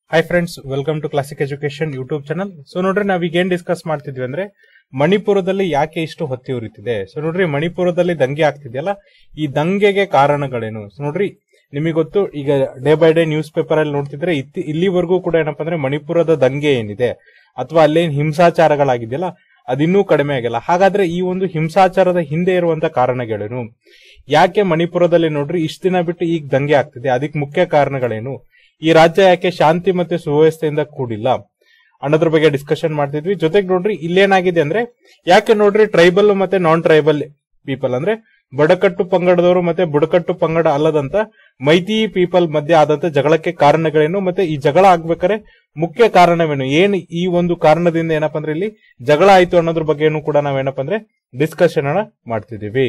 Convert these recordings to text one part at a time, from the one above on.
hi friends welcome to classic education YouTube channel so ನೋಡ್ರಿ ನಾವ್ ಈಗ ಏನ್ ಡಿಸ್ಕಸ್ ಮಾಡ್ತಿದ್ವಿ ಅಂದ್ರೆ ಮಣಿಪುರದಲ್ಲಿ ಯಾಕೆ ಇಷ್ಟು ಹೊತ್ತಿ ಉರಿತಿದೆ ಸೊ ನೋಡ್ರಿ ಮಣಿಪುರದಲ್ಲಿ ದಂಗೆ ಆಗ್ತಿದೆಯಲ್ಲ ಈ ದಂಗೆಗೆ ಕಾರಣಗಳೇನು ಸೊ ನೋಡ್ರಿ ನಿಮಗೆ ಗೊತ್ತು ಈಗ day by day newspaper ಅಲ್ಲಿ ನೋಡ್ತಿದ್ರೆ ಇತ್ತಿ- ಇಲ್ಲಿವರೆಗೂ ಕೂಡ ಏನಪ್ಪಾ ಅಂದ್ರೆ ಮಣಿಪುರದ ದಂಗೆ ಏನಿದೆ ಅಥವಾ ಅಲ್ಲೇನ್ ಹಿಂಸಾಚಾರಗಳಾಗಿದೆಯಲ್ಲ ಅದಿನ್ನೂ ಕಡಿಮೆ ಆಗಿಲ್ಲ ಹಾಗಾದ್ರೆ ಈ ಒಂದು ಹಿಂಸಾಚಾರದ ಹಿಂದೆ ಇರುವಂತ ಕಾರಣಗಳೇನು ಯಾಕೆ ಮಣಿಪುರದಲ್ಲಿ ನೋಡ್ರಿ ಇಷ್ಟ ದಿನ ಬಿಟ್ಟು ಈಗ ದಂಗೆ ಆಗ್ತಿದೆ ಅದಕ್ಕೆ ಮುಖ್ಯ ಕಾರಣಗಳೇನು ಈ ರಾಜ್ಯ ಯಾಕೆ ಶಾಂತಿ ಮತ್ತೆ ಸುವ್ಯವಸ್ಥೆಯಿಂದ ಕೂಡಿಲ್ಲ ಅನ್ನೋದ್ರ ಬಗ್ಗೆ ಡಿಸ್ಕಷನ್ ಮಾಡ್ತಿದ್ವಿ ಜೊತೆಗೆ ನೋಡ್ರಿ ಇಲ್ಲೇನಾಗಿದೆ ಅಂದ್ರೆ ಯಾಕೆ ನೋಡ್ರಿ ಟ್ರೈಬಲ್ ಮತ್ತೆ ನಾನ್ ಟ್ರೈಬಲ್ ಪೀಪಲ್ ಅಂದ್ರೆ ಬಡಕಟ್ಟು ಪಂಗಡದವರು ಮತ್ತೆ ಬುಡಕಟ್ಟು ಪಂಗಡ ಅಲ್ಲದಂತ ಮೈತಿ ಪೀಪಲ್ ಮಧ್ಯೆ ಆದಂತ ಜಗಳಕ್ಕೆ ಕಾರಣಗಳೇನು ಮತ್ತೆ ಈ ಜಗಳ ಆಗ್ಬೇಕಾದ್ರೆ ಮುಖ್ಯ ಕಾರಣವೇನು ಏನ್ ಈ ಒಂದು ಕಾರಣದಿಂದ ಏನಪ್ಪಾ ಅಂದ್ರೆ ಇಲ್ಲಿ ಜಗಳ ಆಯ್ತು ಅನ್ನೋದ್ರ ಬಗ್ಗೆನೂ ಕೂಡ ನಾವೇನಪ್ಪ ಅಂದ್ರೆ ಡಿಸ್ಕಷನ್ ಅನ್ನ ಮಾಡ್ತಿದೀವಿ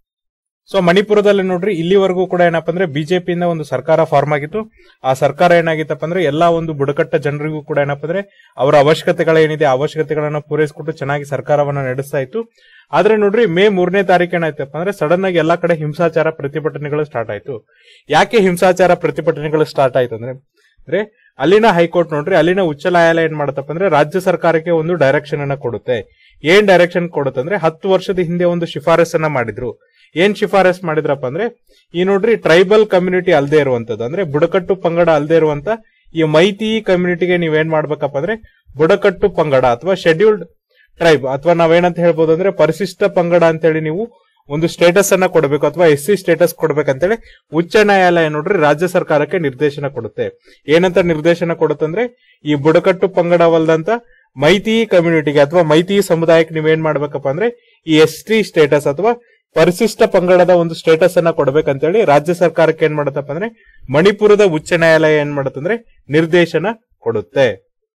ಸೊ ಮಣಿಪುರದಲ್ಲಿ ನೋಡ್ರಿ ಇಲ್ಲಿವರೆಗೂ ಕೂಡ ಏನಪ್ಪಾ ಅಂದ್ರೆ ಬಿಜೆಪಿಯಿಂದ ಒಂದು ಸರ್ಕಾರ ಫಾರ್ಮ್ ಆಗಿತ್ತು ಆ ಸರ್ಕಾರ ಏನಾಗಿತ್ತಪ್ಪ ಅಂದ್ರೆ ಎಲ್ಲಾ ಒಂದು ಬುಡಕಟ್ಟ ಜನರಿಗೂ ಕೂಡ ಏನಪ್ಪಾ ಅಂದ್ರೆ ಅವರ ಅವಶ್ಯಕತೆಗಳೇನಿದೆ ಆ ಅವಶ್ಯಕತೆಗಳನ್ನ ಪೂರೈಸಿಕೊಟ್ಟು ಚೆನ್ನಾಗಿ ಸರ್ಕಾರವನ್ನ ನಡೆಸ್ತಾ ಇತ್ತು ಆದ್ರೆ ನೋಡ್ರಿ ಮೇ ಮೂರನೇ ತಾರೀಕು ಏನಾಯ್ತಪ್ಪ ಅಂದ್ರೆ ಸಡನ್ ಆಗಿ ಎಲ್ಲಾ ಕಡೆ ಹಿಂಸಾಚಾರ ಪ್ರತಿಭಟನೆಗಳು ಸ್ಟಾರ್ಟ್ ಆಯ್ತು ಯಾಕೆ ಹಿಂಸಾಚಾರ ಪ್ರತಿಭಟನೆಗಳು ಸ್ಟಾರ್ಟ್ ಆಯ್ತು ಅಂದ್ರೆ ಅಂದ್ರೆ ಅಲ್ಲಿನ ಹೈಕೋರ್ಟ್ ನೋಡ್ರಿ ಅಲ್ಲಿನ ಉಚ್ಚ ನ್ಯಾಯಾಲಯ ಏನ್ ಮಾಡತ್ತಪ್ಪ ಅಂದ್ರೆ ರಾಜ್ಯ ಸರ್ಕಾರಕ್ಕೆ ಒಂದು ಡೈರೆಕ್ಷನ್ ಅನ್ನ ಕೊಡುತ್ತೆ ಏನ್ ಡೈರೆಕ್ಷನ್ ಕೊಡುತ್ತೆ ಅಂದ್ರೆ ಹತ್ತು ವರ್ಷದ ಹಿಂದೆ ಒಂದು ಶಿಫಾರಸನ್ನ ಮಾಡಿದ್ರು ಏನ್ ಶಿಫಾರಸ್ ಮಾಡಿದ್ರಪ್ಪ ಅಂದ್ರೆ ಈ ನೋಡ್ರಿ ಟ್ರೈಬಲ್ ಕಮ್ಯುನಿಟಿ ಅಲ್ದೇ ಇರುವಂತದ್ದು ಅಂದ್ರೆ ಬುಡಕಟ್ಟು ಪಂಗಡ ಅಲ್ದೇ ಇರುವಂತ ಈ ಮೈತಿ ಕಮ್ಯುನಿಟಿಗೆ ನೀವೇನ್ ಮಾಡ್ಬೇಕಪ್ಪ ಅಂದ್ರೆ ಬುಡಕಟ್ಟು ಪಂಗಡ ಅಥವಾ ಶೆಡ್ಯೂಲ್ಡ್ ಟ್ರೈಬ್ ಅಥವಾ ನಾವೇನಂತ ಹೇಳ್ಬೋದು ಅಂದ್ರೆ ಪರಿಶಿಷ್ಟ ಪಂಗಡ ಅಂತೇಳಿ ನೀವು ಒಂದು ಸ್ಟೇಟಸ್ ಅನ್ನ ಕೊಡಬೇಕು ಅಥವಾ ಎಸ್ ಸಿ ಸ್ಟೇಟಸ್ ಕೊಡ್ಬೇಕಂತೇಳಿ ಉಚ್ಚ ನ್ಯಾಯಾಲಯ ನೋಡ್ರಿ ರಾಜ್ಯ ಸರ್ಕಾರಕ್ಕೆ ನಿರ್ದೇಶನ ಕೊಡುತ್ತೆ ಏನಂತ ನಿರ್ದೇಶನ ಕೊಡುತ್ತಂದ್ರೆ ಈ ಬುಡಕಟ್ಟು ಪಂಗಡವಲ್ದಂತ ಮೈತಿ ಕಮ್ಯುನಿಟಿಗೆ ಅಥವಾ ಮೈತಿ ಸಮುದಾಯಕ್ಕೆ ನೀವೇನ್ ಮಾಡ್ಬೇಕಪ್ಪ ಅಂದ್ರೆ ಈ ಎಸ್ ಟಿ ಸ್ಟೇಟಸ್ ಅಥವಾ ಪರಿಶಿಷ್ಟ ಪಂಗಡದ ಒಂದು ಸ್ಟೇಟಸ್ ಅನ್ನ ಕೊಡ್ಬೇಕಂತೇಳಿ ರಾಜ್ಯ ಸರ್ಕಾರಕ್ಕೆ ಏನ್ ಮಾಡತ್ತಪ್ಪ ಅಂದ್ರೆ ಮಣಿಪುರದ ಉಚ್ಚ ನ್ಯಾಯಾಲಯ ಏನ್ ಮಾಡತ್ತಂದ್ರೆ ನಿರ್ದೇಶನ ಕೊಡುತ್ತೆ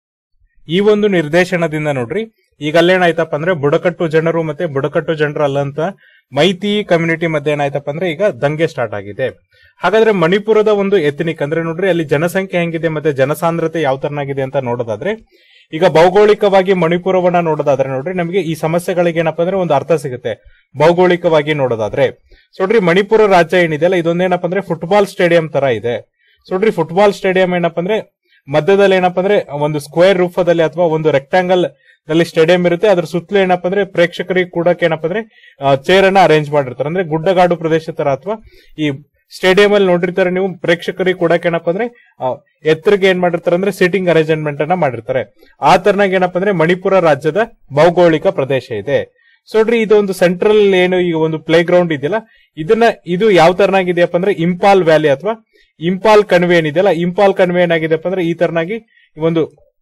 ಈ ಒಂದು ನಿರ್ದೇಶನದಿಂದ ನೋಡ್ರಿ ಈಗ ಅಲ್ಲೇನಾಯ್ತಪ್ಪ ಅಂದ್ರೆ ಬುಡಕಟ್ಟು ಜನರು ಮತ್ತೆ ಬುಡಕಟ್ಟು ಜನರು ಅಲ್ಲಂತ ಮೈತಿ ಕಮ್ಯುನಿಟಿ ಮಧ್ಯೆ ಏನಾಯ್ತಪ್ಪ ಅಂದ್ರೆ ಈಗ ದಂಗೆ ಸ್ಟಾರ್ಟ್ ಆಗಿದೆ ಹಾಗಾದ್ರೆ ಮಣಿಪುರದ ಒಂದು ಎಥನಿಕ್ ಅಂದ್ರೆ ನೋಡ್ರಿ ಅಲ್ಲಿ ಜನಸಂಖ್ಯೆ ಹೆಂಗಿದೆ ಮತ್ತೆ ಜನಸಾಂದ್ರತೆ ಯಾವ ತರನಾಗಿದೆ ಅಂತ ನೋಡೋದಾದ್ರೆ ಈಗ ಭೌಗೋಳಿಕವಾಗಿ ಮಣಿಪುರವನ್ನ ನೋಡೋದಾದ್ರೆ ನೋಡ್ರಿ ನಮಗೆ ಈ ಸಮಸ್ಯೆಗಳಿಗೆ ಏನಪ್ಪಾ ಅಂದ್ರೆ ಒಂದು ಅರ್ಥ ಸಿಗುತ್ತೆ ಭೌಗೋಳಿಕವಾಗಿ ನೋಡೋದಾದ್ರೆ ಸೊ ನೋಡ್ರಿ ಮಣಿಪುರ ರಾಜ್ಯ ಏನಿದೆಯಲ್ಲ ಇದೊಂದೇನಪ್ಪ ಅಂದ್ರೆ ಫುಟ್ಬಾಲ್ ಸ್ಟೇಡಿಯಂ ತರ ಇದೆ ಸೊ ನೋಡ್ರಿ ಫುಟ್ಬಾಲ್ ಸ್ಟೇಡಿಯಂ ಏನಪ್ಪ ಅಂದ್ರೆ ಮಧ್ಯದಲ್ಲಿ ಏನಪ್ಪ ಅಂದ್ರೆ ಒಂದು ಸ್ಕ್ವೇರ್ ರೂಪದಲ್ಲಿ ಅಥವಾ ಒಂದು ರೆಕ್ಟಾಂಗಲ್ ನಲ್ಲಿ ಸ್ಟೇಡಿಯಂ ಇರುತ್ತೆ ಅದ್ರ ಸುತ್ತಲೂ ಏನಪ್ಪ ಅಂದ್ರೆ ಪ್ರೇಕ್ಷಕರಿಗೆ ಕೂಡಕ್ಕೆ ಏನಪ್ಪ ಅಂದ್ರೆ ಚೇರ್ ಅನ್ನ ಅರೇಂಜ್ ಮಾಡಿರ್ತಾರೆ ಅಂದ್ರೆ ಗುಡ್ಡಗಾಡು ಪ್ರದೇಶ ತರ ಅಥವಾ ಈ ಸ್ಟೇಡಿಯಂ ಅಲ್ಲಿ ನೋಡಿರ್ತಾರೆ ನೀವು ಪ್ರೇಕ್ಷಕರಿಗೆ ಕೂಡಕ್ಕೆ ಏನಪ್ಪ ಅಂದ್ರೆ ಆ, ಎತ್ತರಿಗೆ ಏನ್ ಮಾಡಿರ್ತಾರೆ ಅಂದ್ರೆ ಸೀಟಿಂಗ್ ಅರೇಂಜ್ಮೆಂಟ್ ಅನ್ನ ಮಾಡಿರ್ತಾರೆ ಆ ತರನಾಗಿ ಏನಪ್ಪ ಅಂದ್ರೆ ಮಣಿಪುರ ರಾಜ್ಯದ ಭೌಗೋಳಿಕ ಪ್ರದೇಶ ಇದೆ ಸೊ ನೋಡ್ರಿ ಇದು ಒಂದು ಸೆಂಟ್ರಲ್ ಏನು ಈಗ ಒಂದು ಪ್ಲೇ ಗ್ರೌಂಡ್ ಇದೆಯಲ್ಲ ಇದನ್ನ ಇದು ಯಾವ ತರನಾಗಿದೆಯಪ್ಪ ಅಂದ್ರೆ ಇಂಪಾಲ್ ವ್ಯಾಲಿ ಅಥವಾ ಇಂಪಾಲ್ ಕಣಿವೆ ಏನಿದೆಯಲ್ಲ ಇಂಪಾಲ್ ಕಣಿವೆ ಏನಾಗಿದೆಪ್ಪ ಅಂದ್ರೆ ಈ ತರನಾಗಿ ಈ ಒಂದು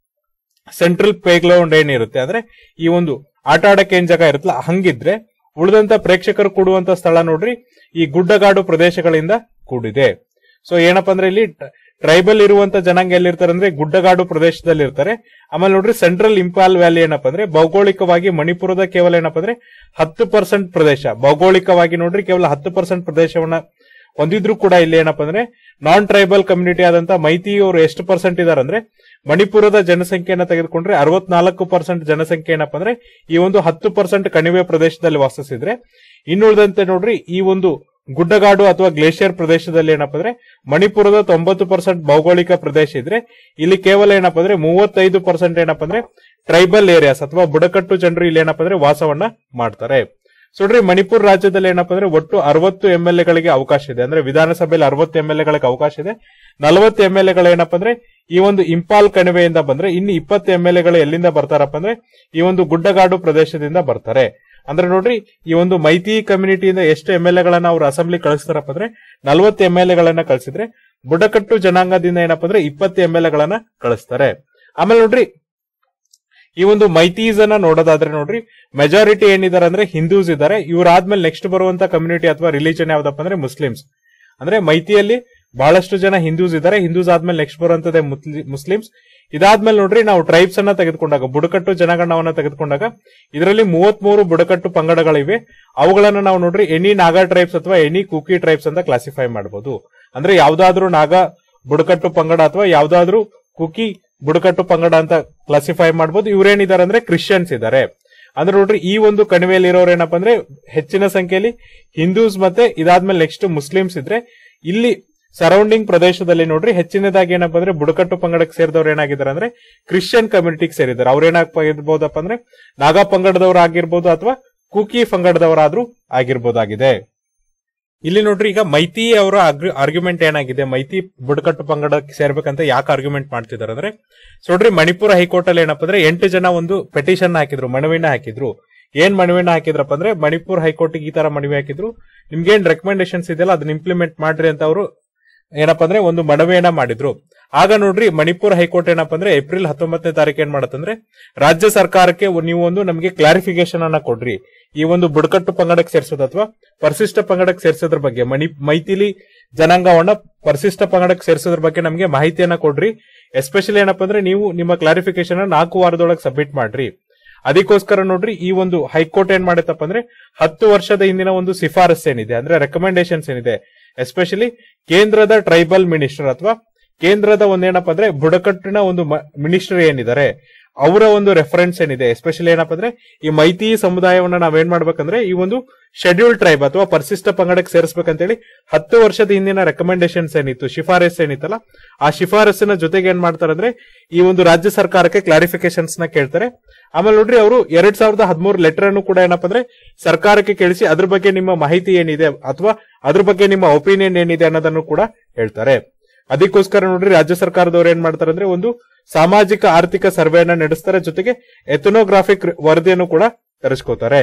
ಸೆಂಟ್ರಲ್ ಪ್ಲೇ ಗ್ರೌಂಡ್ ಏನಿರುತ್ತೆ ಅಂದ್ರೆ ಈ ಒಂದು ಆಟ ಆಡಕ್ಕೆ ಏನ್ ಜಾಗ ಇರುತ್ತಲ್ಲ ಹಂಗಿದ್ರೆ ಉಳಿದಂತ ಪ್ರೇಕ್ಷಕರು ಕೂಡುವಂತ ಸ್ಥಳ ನೋಡ್ರಿ ಈ ಗುಡ್ಡಗಾಡು ಪ್ರದೇಶಗಳಿಂದ ಕೂಡಿದೆ ಸೊ ಏನಪ್ಪಾ ಅಂದ್ರೆ ಇಲ್ಲಿ ಟ್ರೈಬಲ್ ಇರುವಂತ ಜನಾಂಗ ಎಲ್ಲಿರ್ತಾರೆ ಅಂದ್ರೆ ಗುಡ್ಡಗಾಡು ಪ್ರದೇಶದಲ್ಲಿ ಇರ್ತಾರೆ ಆಮೇಲೆ ನೋಡ್ರಿ ಸೆಂಟ್ರಲ್ ಇಂಪಾಲ್ ವ್ಯಾಲಿ ಏನಪ್ಪಾ ಅಂದ್ರೆ ಭೌಗೋಳಿಕವಾಗಿ ಮಣಿಪುರದ ಕೇವಲ ಏನಪ್ಪಾ ಅಂದ್ರೆ ಹತ್ತು ಪರ್ಸೆಂಟ್ ಪ್ರದೇಶ ಭೌಗೋಳಿಕವಾಗಿ ನೋಡ್ರಿ ಕೇವಲ ಹತ್ತು ಪರ್ಸೆಂಟ್ ಪ್ರದೇಶವನ್ನ ಹೊಂದಿದ್ರು ಕೂಡ ಇಲ್ಲಿ ಏನಪ್ಪಾ ಅಂದ್ರೆ ನಾನ್ ಟ್ರೈಬಲ್ ಕಮ್ಯುನಿಟಿ ಆದಂತ ಮೈತಿ ಅವರು ಎಷ್ಟು ಪರ್ಸೆಂಟ್ ಇದಾರೆ ಅಂದ್ರೆ ಮಣಿಪುರದ ಜನಸಂಖ್ಯೆಯನ್ನ ತೆಗೆದುಕೊಂಡ್ರೆ ಅರವತ್ನಾಲ್ಕು ಪರ್ಸೆಂಟ್ ಜನಸಂಖ್ಯೆ ಏನಪ್ಪಾ ಅಂದ್ರೆ ಈ ಒಂದು ಹತ್ತು ಪರ್ಸೆಂಟ್ ಕಣಿವೆ ಪ್ರದೇಶದಲ್ಲಿ ವಾಸಿಸಿದ್ರೆ ಇನ್ನುಳಿದಂತೆ ನೋಡ್ರಿ ಈ ಒಂದು ಗುಡ್ಡಗಾಡು ಅಥವಾ ಗ್ಲೇಷಿಯರ್ ಪ್ರದೇಶದಲ್ಲಿ ಏನಪ್ಪಾ ಅಂದ್ರೆ ಮಣಿಪುರದ ತೊಂಬತ್ತು ಪರ್ಸೆಂಟ್ ಭೌಗೋಳಿಕ ಪ್ರದೇಶ ಇದ್ರೆ ಇಲ್ಲಿ ಕೇವಲ ಏನಪ್ಪಾ ಅಂದ್ರೆ ಮೂವತ್ತೈದು ಪರ್ಸೆಂಟ್ ಏನಪ್ಪಾ ಅಂದ್ರೆ ಟ್ರೈಬಲ್ ಏರಿಯಾಸ್ ಅಥವಾ ಬುಡಕಟ್ಟು ಜನರು ಇಲ್ಲಿ ಏನಪ್ಪಾ ಅಂದ್ರೆ ವಾಸವನ್ನ ಮಾಡ್ತಾರೆ ಸೊ ನೋಡ್ರಿ ಮಣಿಪುರ ರಾಜ್ಯದಲ್ಲಿ ಏನಪ್ಪಾ ಅಂದ್ರೆ ಒಟ್ಟು ಅರವತ್ತು ಎಂ ಎಲ್ ಎಗಳಿಗೆ ಅವಕಾಶ ಇದೆ ಅಂದ್ರೆ ವಿಧಾನಸಭೆಯಲ್ಲಿ ಅರವತ್ತು ಎಂ ಎಲ್ ಎಗಳಿಗೆ ಅವಕಾಶ ಇದೆ ನಲವತ್ತು ಎಂ ಎಲ್ ಎಗಳು ಏನಪ್ಪಾ ಅಂದ್ರೆ ಈ ಒಂದು ಇಂಪಾಲ್ ಕಣಿವೆಯಿಂದ ಬಂದ್ರೆ ಇನ್ನು ಇಪ್ಪತ್ತು ಎಂ ಎಲ್ ಎಗಳು ಎಲ್ಲಿಂದ ಬರ್ತಾರಪ್ಪ ಅಂದ್ರೆ ಈ ಒಂದು ಗುಡ್ಡಗಾಡು ಪ್ರದೇಶದಿಂದ ಬರ್ತಾರೆ ಅಂದ್ರೆ ನೋಡ್ರಿ ಈ ಒಂದು ಮೈತಿ ಕಮ್ಯುನಿಟಿಯಿಂದ ಎಷ್ಟು ಎಂ ಎಲ್ ಎಗಳನ್ನ ಅವ್ರು ಅಸೆಂಬ್ಲಿ ಕಳಿಸ್ತಾರಪ್ಪ ಅಂದ್ರೆ ನಲವತ್ತು ಎಂ ಎಲ್ ಎಗಳನ್ನ ಕಳಿಸಿದ್ರೆ ಬುಡಕಟ್ಟು ಜನಾಂಗದಿಂದ ಏನಪ್ಪಾ ಅಂದ್ರೆ ಇಪ್ಪತ್ತು ಎಂ ಎಲ್ ಎಗಳನ್ನ ಕಳಿಸ್ತಾರೆ ಆಮೇಲೆ ನೋಡ್ರಿ ಈ ಒಂದು ಮೈತೀಸ್ ಅನ್ನ ನೋಡೋದಾದ್ರೆ ನೋಡ್ರಿ ಮೆಜಾರಿಟಿ ಏನಿದ್ದಾರೆ ಅಂದ್ರೆ ಹಿಂದೂಸ್ ಇದ್ದಾರೆ ಇವ್ರಾದ್ಮೇಲೆ ನೆಕ್ಸ್ಟ್ ಬರುವಂತ ಕಮ್ಯುನಿಟಿ ಅಥವಾ ರಿಲಿಜನ್ ಯಾವ್ದಪ್ಪ ಅಂದ್ರೆ ಮುಸ್ಲಿಮ್ಸ್ ಅಂದ್ರೆ ಮೈತಿಯಲ್ಲಿ ಬಹಳಷ್ಟು ಜನ ಹಿಂದೂಸ್ ಇದ್ದಾರೆ ಹಿಂದೂಸ್ ಆದ್ಮೇಲೆ ನೆಕ್ಸ್ಟ್ ಬರುವಂತದ್ದೇ ಮುಸ್ಲಿಮ್ಸ್ ಇದಾದ್ಮೇಲೆ ನೋಡ್ರಿ ನಾವು ಟ್ರೈಬ್ಸ್ ಅನ್ನ ತೆಗೆದುಕೊಂಡಾಗ ಬುಡಕಟ್ಟು ಜನಗಣವನ್ನ ತೆಗೆದುಕೊಂಡಾಗ ಇದರಲ್ಲಿ ಮೂವತ್ಮೂರು ಬುಡಕಟ್ಟು ಪಂಗಡಗಳಿವೆ ಅವುಗಳನ್ನ ನಾವು ನೋಡ್ರಿ ಎನಿ ನಾಗಾ ಟ್ರೈಬ್ಸ್ ಅಥವಾ ಎನಿ ಕುಕಿ ಟ್ರೈಬ್ಸ್ ಅಂತ ಕ್ಲಾಸಿಫೈ ಮಾಡಬಹುದು ಅಂದ್ರೆ ಯಾವ್ದಾದ್ರೂ ನಾಗಾ ಬುಡಕಟ್ಟು ಪಂಗಡ ಅಥವಾ ಯಾವ್ದಾದ್ರೂ ಕುಕಿ ಬುಡಕಟ್ಟು ಪಂಗಡ ಅಂತ ಕ್ಲಾಸಿಫೈ ಮಾಡಬಹುದು ಇವ್ರೇನಿದ್ದಾರೆ ಅಂದ್ರೆ ಕ್ರಿಶ್ಚಿಯನ್ಸ್ ಇದ್ದಾರೆ ಅಂದ್ರೆ ನೋಡ್ರಿ ಈ ಒಂದು ಕಣಿವೆಯಲ್ಲಿ ಇರೋರು ಏನಪ್ಪಾ ಅಂದ್ರೆ ಹೆಚ್ಚಿನ ಸಂಖ್ಯೆಯಲ್ಲಿ ಹಿಂದೂಸ್ ಮತ್ತೆ ಇದಾದ್ಮೇಲೆ ನೆಕ್ಸ್ಟ್ ಮುಸ್ಲಿಮ್ಸ್ ಇದ್ರೆ ಇಲ್ಲಿ ಸರೌಂಡಿಂಗ್ ಪ್ರದೇಶದಲ್ಲಿ ನೋಡ್ರಿ ಹೆಚ್ಚಿನದಾಗಿ ಏನಪ್ಪಾ ಅಂದ್ರೆ ಬುಡಕಟ್ಟು ಪಂಗಡಕ್ಕೆ ಸೇರಿದವ್ರು ಏನಾಗಿದ್ದಾರೆ ಅಂದ್ರೆ ಕ್ರಿಶ್ಚಿಯನ್ ಕಮ್ಯುನಿಟಿಗೆ ಸೇರಿದ್ದಾರೆ ಅವ್ರು ಏನಾಗಿರ್ಬೋದಪ್ಪ ಅಂದ್ರೆ ನಾಗಾ ಪಂಗಡದವ್ರು ಆಗಿರ್ಬೋದು ಅಥವಾ ಕುಕಿ ಪಂಗಡದವರಾದ್ರೂ ಆಗಿರ್ಬೋದಾಗಿದೆ ಇಲ್ಲಿ ನೋಡ್ರಿ ಈಗ ಮೈತಿ ಅವರ ಆರ್ಗ್ಯುಮೆಂಟ್ ಏನಾಗಿದೆ ಮೈತಿ ಬುಡಕಟ್ಟು ಪಂಗಡಕ್ಕೆ ಸೇರ್ಬೇಕಂತ ಯಾಕೆ ಆರ್ಗ್ಯುಮೆಂಟ್ ಮಾಡ್ತಿದ್ದಾರೆ ಅಂದ್ರೆ ಸೊ ನೋಡ್ರಿ ಮಣಿಪುರ ಹೈಕೋರ್ಟ್ ಅಲ್ಲಿ ಏನಪ್ಪಾ ಅಂದ್ರೆ ಎಂಟು ಜನ ಒಂದು ಪೆಟಿಷನ್ ಹಾಕಿದ್ರು ಮನವಿನ ಹಾಕಿದ್ರು ಏನ್ ಮನವಿನ ಹಾಕಿದ್ರಪ್ಪ ಅಂದ್ರೆ ಮಣಿಪುರ ಹೈಕೋರ್ಟ್ ಈ ತರ ಮನವಿ ಹಾಕಿದ್ರು ನಿಮ್ಗೆ ಏನ್ ರೆಕಮೆಂಡೇಶನ್ಸ್ ಇದೆಯಲ್ಲ ಅದನ್ನ ಇಂಪ್ಲಿಮೆಂಟ್ ಮಾಡ್ರಿ ಅಂತ ಅವರು ಏನಪ್ಪಾ ಅಂದ್ರೆ ಒಂದು ಮನವಿಯನ್ನ ಮಾಡಿದ್ರು ಆಗ ನೋಡ್ರಿ ಮಣಿಪುರ ಹೈಕೋರ್ಟ್ ಏನಪ್ಪಾ ಅಂದ್ರೆ ಏಪ್ರಿಲ್ ಹತ್ತೊಂಬತ್ತನೇ ತಾರೀಕು ಏನ್ ಮಾಡತ್ತಂದ್ರೆ ರಾಜ್ಯ ಸರ್ಕಾರಕ್ಕೆ ನೀವು ಒಂದು ನಮಗೆ ಕ್ಲಾರಿಫಿಕೇಶನ್ ಅನ್ನ ಕೊಡ್ರಿ ಈ ಒಂದು ಬುಡಕಟ್ಟು ಪಂಗಡಕ್ಕೆ ಸೇರ್ಸೋದು ಅಥವಾ ಪರಿಶಿಷ್ಟ ಪಂಗಡಕ್ಕೆ ಸೇರ್ಸೋದ್ರ ಬಗ್ಗೆ ಮಣಿ ಮೈಥಿಲಿ ಜನಾಂಗವನ್ನ ಪರಿಶಿಷ್ಟ ಪಂಗಡಕ್ಕೆ ಸೇರ್ಸೋದ್ರ ಬಗ್ಗೆ ನಮಗೆ ಮಾಹಿತಿಯನ್ನ ಕೊಡ್ರಿ ಎಸ್ಪೆಷಲಿ ಏನಪ್ಪಾ ಅಂದ್ರೆ ನೀವು ನಿಮ್ಮ ಕ್ಲಾರಿಫಿಕೇಶನ್ ನಾಲ್ಕು ವಾರದೊಳಗೆ ಸಬ್ಮಿಟ್ ಮಾಡ್ರಿ ಅದಕ್ಕೋಸ್ಕರ ನೋಡ್ರಿ ಈ ಒಂದು ಹೈಕೋರ್ಟ್ ಏನ್ ಮಾಡತ್ತಪ್ಪ ಅಂದ್ರೆ ಹತ್ತು ವರ್ಷದ ಹಿಂದಿನ ಒಂದು ಶಿಫಾರಸ್ ಏನಿದೆ ಅಂದ್ರೆ ರೆಕಮೆಂಡೇಶನ್ಸ್ ಏನಿದೆ ಎಸ್ಪೆಷಲಿ ಕೇಂದ್ರದ ಟ್ರೈಬಲ್ ಮಿನಿಸ್ಟರ್ ಅಥವಾ ಕೇಂದ್ರದ ಒಂದೇನಪ್ಪ ಅಂದ್ರೆ ಬುಡಕಟ್ಟಿನ ಒಂದು ಮಿನಿಸ್ಟರ್ ಏನಿದ್ದಾರೆ ಅವರ ಒಂದು ರೆಫರೆನ್ಸ್ ಏನಿದೆ ಎಸ್ಪೆಷಲಿ ಏನಪ್ಪ ಅಂದ್ರೆ ಈ ಮೈತಿ ಸಮುದಾಯವನ್ನ ನಾವೇನ್ ಮಾಡ್ಬೇಕಂದ್ರೆ ಈ ಒಂದು ಶೆಡ್ಯೂಲ್ ಟ್ರೈಬ್ ಅಥವಾ ಪರಿಶಿಷ್ಟ ಪಂಗಡಕ್ಕೆ ಸೇರಿಸಬೇಕಂತೇಳಿ ಹತ್ತು ವರ್ಷದ ಹಿಂದಿನ ರೆಕಮೆಂಡೇಶನ್ಸ್ ಏನಿತ್ತು ಶಿಫಾರಸ್ ಏನಿತ್ತಲ್ಲ ಆ ಶಿಫಾರಸ್ಸಿನ ಜೊತೆಗೆ ಏನ್ ಮಾಡ್ತಾರೆ ಅಂದ್ರೆ ಈ ಒಂದು ರಾಜ್ಯ ಸರ್ಕಾರಕ್ಕೆ ಕ್ಲಾರಿಫಿಕೇಶನ್ಸ್ ನ ಕೇಳ್ತಾರೆ ಆಮೇಲೆ ನೋಡ್ರಿ ಅವರು ಎರಡ್ ಸಾವಿರದ ಹದಿಮೂರು ಲೆಟರ್ ಅನ್ನು ಕೂಡ ಏನಪ್ಪ ಅಂದ್ರೆ ಸರ್ಕಾರಕ್ಕೆ ಕೇಳಿಸಿ ಅದ್ರ ಬಗ್ಗೆ ನಿಮ್ಮ ಮಾಹಿತಿ ಏನಿದೆ ಅಥವಾ ಅದ್ರ ಬಗ್ಗೆ ನಿಮ್ಮ ಒಪಿನಿಯನ್ ಏನಿದೆ ಅನ್ನೋದನ್ನು ಕೂಡ ಹೇಳ್ತಾರೆ ಅದಕ್ಕೋಸ್ಕರ ನೋಡ್ರಿ ರಾಜ್ಯ ಸರ್ಕಾರದವ್ರು ಏನ್ ಮಾಡ್ತಾರೆ ಅಂದ್ರೆ ಒಂದು ಸಾಮಾಜಿಕ ಆರ್ಥಿಕ ಸರ್ವೆಯನ್ನ ನಡೆಸ್ತಾರೆ ಜೊತೆಗೆ ಎಥನೋಗ್ರಾಫಿಕ್ ವರದಿಯನ್ನು ಕೂಡ ತರಿಸ್ಕೋತಾರೆ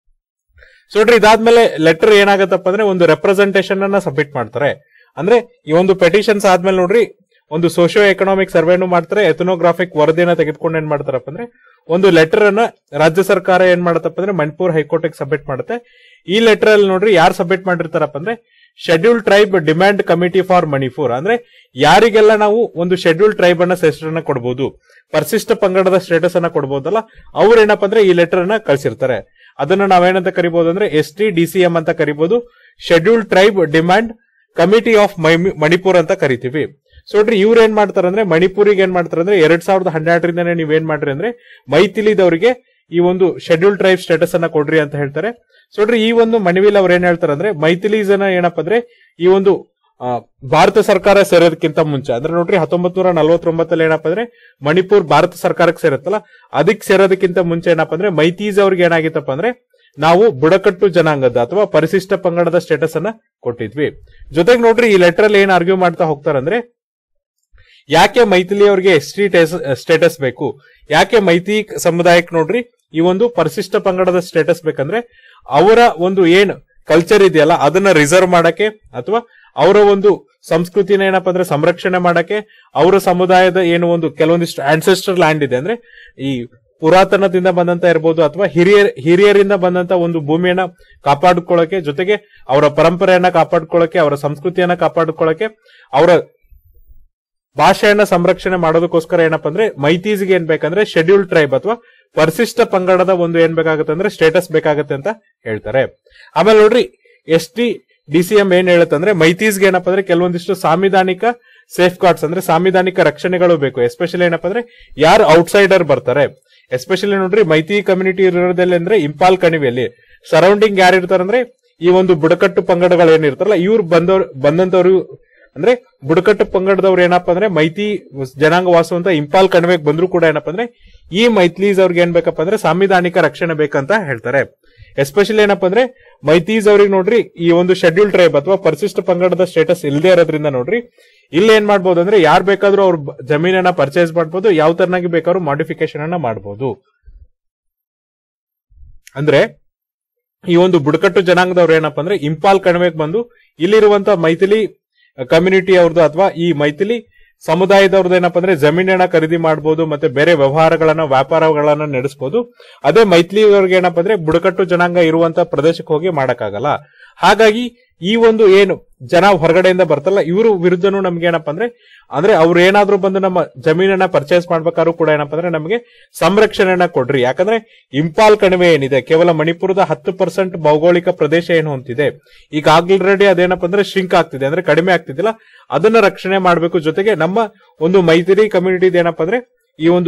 ಸೊ ನೋಡ್ರಿ ಇದಾದ್ಮೇಲೆ ಲೆಟರ್ ಏನಾಗತ್ತಪ್ಪ ಅಂದ್ರೆ ಒಂದು ರೆಪ್ರೆಸೆಂಟೇಶನ್ ಅನ್ನ ಸಬ್ಮಿಟ್ ಮಾಡ್ತಾರೆ ಅಂದ್ರೆ ಈ ಒಂದು ಪೆಟಿಷನ್ಸ್ ಆದ್ಮೇಲೆ ನೋಡ್ರಿ ಒಂದು ಸೋಶಿಯೋ ಎಕನಾಮಿಕ್ ಸರ್ವೆನು ಮಾಡ್ತಾರೆ ಎಥನೋಗ್ರಾಫಿಕ್ ವರದಿನ ತೆಗೆದುಕೊಂಡು ಏನ್ ಮಾಡ್ತಾರಪ್ಪ ಅಂದ್ರೆ ಒಂದು ಲೆಟರ್ ಅನ್ನ ರಾಜ್ಯ ಸರ್ಕಾರ ಏನ್ ಮಾಡತ್ತಪ್ಪ ಅಂದ್ರೆ ಮಣಿಪುರ್ ಹೈಕೋರ್ಟ್ ಸಬ್ಮಿಟ್ ಮಾಡುತ್ತೆ ಈ ಲೆಟರ್ ಅಲ್ಲಿ ನೋಡ್ರಿ ಯಾರು ಸಬ್ಮಿಟ್ ಮಾಡಿರ್ತಾರಪ್ಪ ಅಂದ್ರೆ schedule tribe demand committee for Manipur ಅಂದ್ರೆ ಯಾರಿಗೆಲ್ಲ ನಾವು ಒಂದು ಶೆಡ್ಯೂಲ್ ಟ್ರೈಬ್ ಅನ್ನ ಹೆಸರನ್ನ ಕೊಡಬಹುದು ಪರಿಶಿಷ್ಟ ಪಂಗಡದ ಸ್ಟೇಟಸ್ ಅನ್ನ ಕೊಡಬಹುದಲ್ಲ ಅವ್ರು ಏನಪ್ಪಾ ಅಂದ್ರೆ ಈ ಲೆಟರ್ ಅನ್ನ ಕಳ್ಸಿರ್ತಾರೆ ಅದನ್ನ ನಾವೇನಂತ ಕರಿಬಹುದು ಅಂದ್ರೆ S T D C M ಅಂತ ಕರಿಬಹುದು schedule tribe demand committee of Manipur ಅಂತ ಕರಿತೀವಿ ಸೊ ನೋಡ್ರಿ ಇವ್ರು ಏನ್ ಮಾಡ್ತಾರೆ ಅಂದ್ರೆ ಮಣಿಪುರಿಗೆ ಏನ್ ಮಾಡ್ತಾರೆ ಅಂದ್ರೆ ಎರಡ್ ಸಾವಿರದ ಹನ್ನೆರಡರಿಂದನೇ ನೀವ್ ಏನ್ ಮಾಡ್ರಿ ಅಂದ್ರೆ ಮೈಥಿಲಿದವರಿಗೆ ಈ ಒಂದು ಶೆಡ್ಯೂಲ್ ಟ್ರೈಬ್ ಸ್ಟೇಟಸ್ ಅನ್ನ ಕೊಡ್ರಿ ಅಂತ ಹೇಳ್ತಾರೆ ಸೊ ನೋಡ್ರಿ ಈ ಒಂದು ಮನವಿಲಿ ಅವ್ರು ಏನ್ ಹೇಳ್ತಾರೆ ಅಂದ್ರೆ ಮೈಥಿಲೀಸ್ ಅನ್ನ ಏನಪ್ಪಾ ಅಂದ್ರೆ ಈ ಒಂದು ಆ, ಭಾರತ ಸರ್ಕಾರ ಸೇರೋದಕ್ಕಿಂತ ಮುಂಚೆ ಅಂದ್ರೆ ನೋಡ್ರಿ ಹತ್ತೊಂಬತ್ ನೂರ ನಲವತ್ತೊಂಬತ್ತಲ್ಲಿ ಏನಪ್ಪಾ ಅಂದ್ರೆ ಮಣಿಪುರ್ ಭಾರತ ಸರ್ಕಾರಕ್ಕೆ ಸೇರುತ್ತಲ್ಲ ಅದಕ್ಕೆ ಸೇರೋದಕ್ಕಿಂತ ಮುಂಚೆ ಏನಪ್ಪಾ ಅಂದ್ರೆ ಮೈತೀಸ್ ಅವ್ರಿಗೆ ಏನಾಗಿತ್ತಪ್ಪ ಅಂದ್ರೆ ನಾವು ಬುಡಕಟ್ಟು ಜನಾಂಗದ ಅಥವಾ ಪರಿಶಿಷ್ಟ ಪಂಗಡದ ಸ್ಟೇಟಸ್ ಅನ್ನ ಕೊಟ್ಟಿದ್ವಿ ಜೊತೆಗೆ ನೋಡ್ರಿ ಈ ಲೆಟರ್ ಅಲ್ಲಿ ಏನ್ ಆರ್ಗ್ಯೂ ಮಾಡ್ತಾ ಹೋಗ್ತಾರಂದ್ರೆ ಯಾಕೆ ಮೈಥಿಲಿ ಅವರಿಗೆ ಎಸ್ ಟಿ ಸ್ಟೇಟಸ್ ಬೇಕು ಯಾಕೆ ಮೈತಿ ಸಮುದಾಯಕ್ಕೆ ನೋಡ್ರಿ ಈ ಒಂದು ಪರಿಶಿಷ್ಟ ಪಂಗಡದ ಸ್ಟೇಟಸ್ ಬೇಕಂದ್ರೆ ಅವರ ಒಂದು ಏನ್ ಕಲ್ಚರ್ ಇದೆಯಲ್ಲ ಅದನ್ನ ರಿಸರ್ವ್ ಮಾಡಕ್ಕೆ ಅಥವಾ ಅವರ ಒಂದು ಸಂಸ್ಕೃತಿನ ಏನಪ್ಪಾ ಅಂದ್ರೆ ಸಂರಕ್ಷಣೆ ಮಾಡಕ್ಕೆ ಅವರ ಸಮುದಾಯದ ಏನು ಒಂದು ಕೆಲವೊಂದಿಷ್ಟು ಆನ್ಸೆಸ್ಟರ್ ಲ್ಯಾಂಡ್ ಇದೆ ಅಂದ್ರೆ ಈ ಪುರಾತನದಿಂದ ಬಂದಂತ ಇರ್ಬೋದು ಅಥವಾ ಹಿರಿಯರ್ ಹಿರಿಯರಿಂದ ಬಂದಂತ ಒಂದು ಭೂಮಿಯನ್ನ ಕಾಪಾಡಿಕೊಳ್ಳಕ್ಕೆ ಜೊತೆಗೆ ಅವರ ಪರಂಪರೆಯನ್ನ ಕಾಪಾಡ್ಕೊಳ್ಳಕ್ಕೆ ಅವರ ಸಂಸ್ಕೃತಿಯನ್ನ ಕಾಪಾಡಿಕೊಳ್ಳಕ್ಕೆ ಅವರ ಭಾಷೆಯನ್ನ ಸಂರಕ್ಷಣೆ ಮಾಡೋದಕ್ಕೋಸ್ಕರ ಏನಪ್ಪಾ ಅಂದ್ರೆ ಮೈತೀಸ್ಗೆ ಏನ್ ಬೇಕಂದ್ರೆ ಶೆಡ್ಯೂಲ್ ಟ್ರೈಬ್ ಅಥವಾ ಪರಿಶಿಷ್ಟ ಪಂಗಡದ ಒಂದು ಏನ್ ಬೇಕಾಗುತ್ತೆ ಅಂದ್ರೆ ಸ್ಟೇಟಸ್ ಬೇಕಾಗುತ್ತೆ ಅಂತ ಹೇಳ್ತಾರೆ ಆಮೇಲೆ ನೋಡ್ರಿ S T D C M ಏನ್ ಹೇಳುತ್ತಂದ್ರೆ ಮೈತೀಸ್ಗೆ ಏನಪ್ಪಾ ಅಂದ್ರೆ ಕೆಲವೊಂದಿಷ್ಟು ಸಾಂವಿಧಾನಿಕ ಸೇಫ್ ಗಾರ್ಡ್ಸ್ ಅಂದ್ರೆ ಸಾಂವಿಧಾನಿಕ ರಕ್ಷಣೆಗಳು ಬೇಕು ಎಸ್ಪೆಷಲಿ ಏನಪ್ಪಾ ಅಂದ್ರೆ ಯಾರು ಔಟ್ಸೈಡರ್ ಬರ್ತಾರೆ ಎಸ್ಪೆಷಲಿ ನೋಡ್ರಿ ಮೈತಿ ಕಮ್ಯುನಿಟಿ ಇರೋದಲ್ಲಿ ಅಂದ್ರೆ ಇಂಪಾಲ್ ಕಣಿವೆಯಲ್ಲಿ ಸರೌಂಡಿಂಗ್ ಯಾರು ಇರ್ತಾರಂದ್ರೆ ಈ ಒಂದು ಬುಡಕಟ್ಟು ಪಂಗಡಗಳು ಏನಿರ್ತಾರಲ್ಲ ಇವ್ರು ಬಂದವ್ರು ಬಂದಂತವ್ರು ಅಂದ್ರೆ ಬುಡಕಟ್ಟು ಪಂಗಡದವ್ರು ಏನಪ್ಪಾ ಅಂದ್ರೆ ಮೈತಿ ಜನಾಂಗ ವಾಸುವಂತ ಇಂಪಾಲ್ ಕಣಿವೆಗೆ ಬಂದ್ರು ಕೂಡ ಏನಪ್ಪಾ ಅಂದ್ರೆ ಈ ಮೈತ್ಲೀಸ್ ಅವ್ರಿಗೆ ಏನ್ ಬೇಕಪ್ಪ ಅಂದ್ರೆ ಸಾಂವಿಧಾನಿಕ ರಕ್ಷಣೆ ಬೇಕಂತ ಹೇಳ್ತಾರೆ ಎಸ್ಪೆಷಲಿ ಏನಪ್ಪಾ ಅಂದ್ರೆ ಮೈತೀಸ್ ಅವ್ರಿಗೆ ನೋಡ್ರಿ ಈ ಒಂದು ಶೆಡ್ಯೂಲ್ ಟ್ರೈಬ್ ಅಥವಾ ಪರಿಶಿಷ್ಟ ಪಂಗಡದ ಸ್ಟೇಟಸ್ ಇಲ್ಲದೆ ಇರೋದ್ರಿಂದ ನೋಡ್ರಿ ಇಲ್ಲಿ ಏನ್ ಮಾಡ್ಬೋದು ಅಂದ್ರೆ ಯಾರು ಬೇಕಾದ್ರೂ ಅವ್ರ ಬ- ಜಮೀನನ್ನ ಪರ್ಚೇಸ್ ಮಾಡ್ಬೋದು ಯಾವ ತರನಾಗಿ ಬೇಕಾದ್ರೂ ಮಾಡಿಫಿಕೇಶನ್ ಅನ್ನ ಮಾಡ್ಬೋದು ಅಂದ್ರೆ ಈ ಒಂದು ಬುಡಕಟ್ಟು ಜನಾಂಗದವ್ರು ಏನಪ್ಪಾ ಅಂದ್ರೆ ಇಂಪಾಲ್ ಕಣಿವೆಗೆ ಬಂದು ಇಲ್ಲಿರುವಂತ ಮೈಥಿಲಿ ಕಮ್ಯುನಿಟಿ ಅವ್ರದ್ದು ಅಥವಾ ಈ ಮೈಥಿಲಿ ಸಮುದಾಯದವ್ರದ್ದು ಏನಪ್ಪಾ ಅಂದ್ರೆ ಜಮೀನನ್ನ ಖರೀದಿ ಮಾಡಬಹುದು ಮತ್ತೆ ಬೇರೆ ವ್ಯವಹಾರಗಳನ್ನ ವ್ಯಾಪಾರಗಳನ್ನ ನಡೆಸಬಹುದು ಅದೇ ಮೈಥಿಲಿ ಅವ್ರಿಗೆ ಏನಪ್ಪಾ ಅಂದ್ರೆ ಬುಡಕಟ್ಟು ಜನಾಂಗ ಇರುವಂತ ಪ್ರದೇಶಕ್ಕೆ ಹೋಗಿ ಮಾಡಕ್ಕಾಗಲ್ಲ ಹಾಗಾಗಿ ಈ ಒಂದು ಏನು ಜನ ಹೊರಗಡೆಯಿಂದ ಬರ್ತಲ್ಲ ಇವರು ವಿರುದ್ಧನೂ ನಮ್ಗೆ ಏನಪ್ಪಾ ಅಂದ್ರೆ ಅಂದ್ರೆ ಅವ್ರು ಏನಾದ್ರೂ ಬಂದು ನಮ್ಮ ಜಮೀನನ್ನ ಪರ್ಚೇಸ್ ಮಾಡ್ಬೇಕಾದ್ರೂ ಕೂಡ ಏನಪ್ಪಾ ಅಂದ್ರೆ ನಮಗೆ ಸಂರಕ್ಷಣೆಯನ್ನ ಕೊಡ್ರಿ ಯಾಕಂದ್ರೆ ಇಂಪಾಲ್ ಕಣಿವೆ ಏನಿದೆ ಕೇವಲ ಮಣಿಪುರದ ಹತ್ತು ಪರ್ಸೆಂಟ್ ಭೌಗೋಳಿಕ ಪ್ರದೇಶ ಏನು ಹೊಂದಿದೆ ಈಗ ಆಲ್ರೆಡಿ ಅದೇನಪ್ಪ ಅಂದ್ರೆ ಶ್ರಿಂಕ್ ಆಗ್ತಿದೆ ಅಂದ್ರೆ ಕಡಿಮೆ ಆಗ್ತಿದಿಲ್ಲ ಅದನ್ನ ರಕ್ಷಣೆ ಮಾಡಬೇಕು ಜೊತೆಗೆ ನಮ್ಮ ಒಂದು ಮೈತ್ರಿ ಕಮ್ಯುನಿಟಿ ಏನಪ್ಪಾ ಅಂದ್ರೆ ಈ ಒಂದು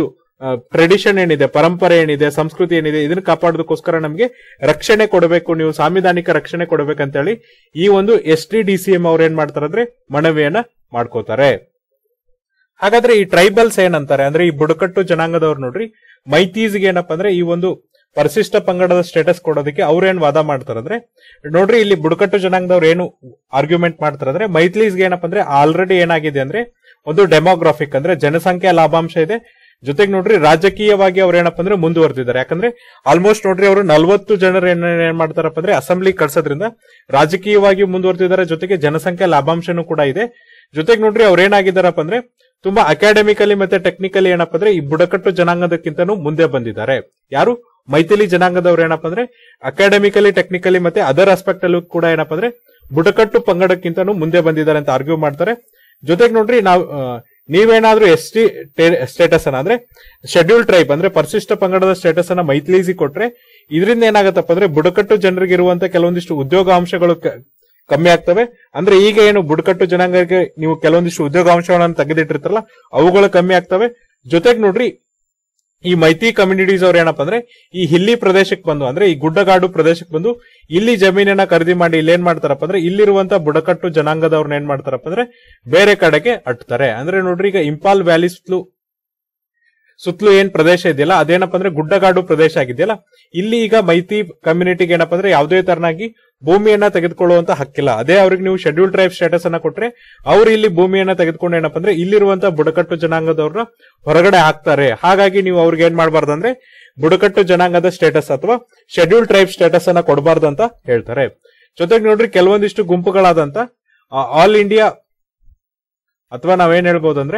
ಟ್ರೆಡಿಷನ್ ಏನಿದೆ ಪರಂಪರೆ ಏನಿದೆ ಸಂಸ್ಕೃತಿ ಏನಿದೆ ಇದನ್ನ ಕಾಪಾಡೋದಕ್ಕೋಸ್ಕರ ನಮಗೆ ರಕ್ಷಣೆ ಕೊಡಬೇಕು ನೀವು ಸಾಂವಿಧಾನಿಕ ರಕ್ಷಣೆ ಕೊಡಬೇಕಂತ ಹೇಳಿ ಈ ಒಂದು S T D C M ಅವ್ರು ಏನ್ ಮಾಡ್ತಾರೆ ಅಂದ್ರೆ ಮನವಿಯನ್ನ ಮಾಡ್ಕೋತಾರೆ ಹಾಗಾದ್ರೆ ಈ ಟ್ರೈಬಲ್ಸ್ ಏನಂತಾರೆ ಅಂದ್ರೆ ಈ ಬುಡಕಟ್ಟು ಜನಾಂಗದವ್ರು ನೋಡ್ರಿ ಮೈತೀಸ್ಗೆ ಏನಪ್ಪಾ ಅಂದ್ರೆ ಈ ಒಂದು ಪರಿಶಿಷ್ಟ ಪಂಗಡದ ಸ್ಟೇಟಸ್ ಕೊಡೋದಕ್ಕೆ ಅವ್ರೇನ್ ವಾದ ಮಾಡ್ತಾರೆ ಅಂದ್ರೆ ನೋಡ್ರಿ ಇಲ್ಲಿ ಬುಡಕಟ್ಟು ಜನಾಂಗದವ್ರು ಏನು ಆರ್ಗ್ಯುಮೆಂಟ್ ಮಾಡ್ತಾರೆ ಅಂದ್ರೆ ಮೈತ್ಲೀಸ್ಗೆ ಏನಪ್ಪಾ ಅಂದ್ರೆ ಆಲ್ರೆಡಿ ಏನಾಗಿದೆ ಅಂದ್ರೆ ಒಂದು ಡೆಮೋಗ್ರಾಫಿಕ್ ಅಂದ್ರೆ ಜನಸಂಖ್ಯಾ ಲಾಭಾಂಶ ಇದೆ ಜೊತೆಗೆ ನೋಡ್ರಿ ರಾಜಕೀಯವಾಗಿ ಅವ್ರು ಏನಪ್ಪಾ ಅಂದ್ರೆ ಮುಂದುವರೆದಿದ್ದಾರೆ ಯಾಕಂದ್ರೆ ಆಲ್ಮೋಸ್ಟ್ ನೋಡ್ರಿ ಅವರು ನಲ್ವತ್ತು ಜನರು ಏನ್ ಏನ್ ಮಾಡ್ತಾರಪ್ಪ ಅಂದ್ರೆ ಅಸೆಂಬ್ಲಿ ಕಳ್ಸೋದ್ರಿಂದ ರಾಜಕೀಯವಾಗಿ ಮುಂದುವರೆದಿದ್ದಾರೆ ಜೊತೆಗೆ ಜನಸಂಖ್ಯಾ ಲಾಭಾಂಶನೂ ಕೂಡ ಇದೆ ಜೊತೆಗೆ ನೋಡ್ರಿ ಅವ್ರು ಏನಾಗಿದ್ದಾರಪ್ಪ ಅಂದ್ರೆ ತುಂಬಾ ಅಕಾಡೆಮಿಕಲಿ ಮತ್ತೆ ಟೆಕ್ನಿಕಲಿ ಏನಪ್ಪಾ ಅಂದ್ರೆ ಈ ಬುಡಕಟ್ಟು ಜನಾಂಗದಕ್ಕಿಂತನೂ ಮುಂದೆ ಬಂದಿದ್ದಾರೆ ಯಾರು ಮೈಥಿಲಿ ಜನಾಂಗದವ್ರು ಏನಪ್ಪಾ ಅಂದ್ರೆ ಅಕಾಡೆಮಿಕಲಿ ಟೆಕ್ನಿಕಲಿ ಮತ್ತೆ ಅದರ್ ಆಸ್ಪೆಕ್ಟ್ ಅಲ್ಲೂ ಕೂಡ ಏನಪ್ಪಾ ಅಂದ್ರೆ ಬುಡಕಟ್ಟು ಪಂಗಡಕ್ಕಿಂತನೂ ಮುಂದೆ ಬಂದಿದ್ದಾರೆ ಅಂತ ಆರ್ಗ್ಯೂ ಮಾಡ್ತಾರೆ ಜೊತೆಗೆ ನೋಡ್ರಿ ನಾವು ಆ, ನೀವೇನಾದ್ರೂ ಎಸ್ ಟಿ ಸ್ಟೇಟಸ್ ಅನ್ನ ಅಂದ್ರೆ ಶೆಡ್ಯೂಲ್ ಟ್ರೈಬ್ ಅಂದ್ರೆ ಪರಿಶಿಷ್ಟ ಪಂಗಡದ ಸ್ಟೇಟಸ್ ಅನ್ನ ಮೈತ್ಲೀಸಿ ಕೊಟ್ರೆ ಇದರಿಂದ ಏನಾಗತ್ತಪ್ಪ ಅಂದ್ರೆ ಬುಡಕಟ್ಟು ಜನರಿಗೆ ಇರುವಂತ ಕೆಲವೊಂದಿಷ್ಟು ಉದ್ಯೋಗಾಂಶಗಳು ಕ- ಕಮ್ಮಿ ಆಗ್ತವೆ ಅಂದ್ರೆ ಈಗ ಏನು ಬುಡಕಟ್ಟು ಜನಾಂಗಕ್ಕೆ ನೀವು ಕೆಲವೊಂದಿಷ್ಟು ಉದ್ಯೋಗಾಂಶಗಳನ್ನು ತೆಗೆದಿಟ್ಟಿರ್ತಾರಲ್ಲ ಅವುಗಳು ಕಮ್ಮಿ ಆಗ್ತವೆ ಜೊತೆಗೆ ನೋಡ್ರಿ ಈ ಮೈತಿ ಕಮ್ಯುನಿಟೀಸ್ ಅವ್ರು ಏನಪ್ಪಾ ಅಂದ್ರೆ ಈ ಹಿಲ್ಲಿ ಪ್ರದೇಶಕ್ಕೆ ಬಂದು ಅಂದ್ರೆ ಈ ಗುಡ್ಡಗಾಡು ಪ್ರದೇಶಕ್ಕೆ ಬಂದು ಇಲ್ಲಿ ಜಮೀನನ್ನ ಖರೀದಿ ಮಾಡಿ ಇಲ್ಲಿ ಏನ್ ಮಾಡ್ತಾರಪ್ಪ ಅಂದ್ರೆ ಇಲ್ಲಿರುವಂತ ಬುಡಕಟ್ಟು ಜನಾಂಗದವ್ರನ್ನ ಏನ್ ಮಾಡ್ತಾರಪ್ಪ ಅಂದ್ರೆ ಬೇರೆ ಕಡೆಗೆ ಅಟ್ತಾರೆ ಅಂದ್ರೆ ನೋಡ್ರಿ ಈಗ ಇಂಪಾಲ್ ವ್ಯಾಲಿ ಸುತ್ತಲೂ ಸುತ್ತಲೂ ಏನ್ ಪ್ರದೇಶ ಇದೆಯಲ್ಲ ಅದೇನಪ್ಪ ಅಂದ್ರೆ ಗುಡ್ಡಗಾಡು ಪ್ರದೇಶ ಆಗಿದೆಯಲ್ಲ ಇಲ್ಲಿ ಈಗ ಮೈತಿ ಕಮ್ಯುನಿಟಿಗೆ ಏನಪ್ಪ ಅಂದ್ರೆ ಯಾವುದೇ ತರನಾಗಿ ಭೂಮಿಯನ್ನ ತೆಗೆದುಕೊಳ್ಳುವಂತ ಹಕ್ಕಿಲ್ಲ ಅದೇ ಅವ್ರಿಗೆ ನೀವು ಶೆಡ್ಯೂಲ್ ಟ್ರೈಬ್ ಸ್ಟೇಟಸ್ ಅನ್ನ ಕೊಟ್ರೆ ಅವ್ರು ಇಲ್ಲಿ ಭೂಮಿಯನ್ನ ತೆಗೆದುಕೊಂಡು ಏನಪ್ಪ ಅಂದ್ರೆ ಇಲ್ಲಿರುವಂತ ಬುಡಕಟ್ಟು ಜನಾಂಗದವ್ರನ್ನ ಹೊರಗಡೆ ಹಾಕ್ತಾರೆ ಹಾಗಾಗಿ ನೀವು ಅವ್ರಿಗೆ ಏನ್ ಮಾಡಬಾರ್ದು ಅಂದ್ರೆ ಬುಡಕಟ್ಟು ಜನಾಂಗದ ಸ್ಟೇಟಸ್ ಅಥವಾ ಶೆಡ್ಯೂಲ್ ಟ್ರೈಬ್ ಸ್ಟೇಟಸ್ ಅನ್ನ ಕೊಡಬಾರ್ದು ಅಂತ ಹೇಳ್ತಾರೆ ಜೊತೆಗೆ ನೋಡ್ರಿ ಕೆಲವೊಂದಿಷ್ಟು ಗುಂಪುಗಳಾದಂತ ಆಲ್ ಇಂಡಿಯಾ ಅಥವಾ ನಾವೇನ್ ಹೇಳ್ಬೋದು ಅಂದ್ರೆ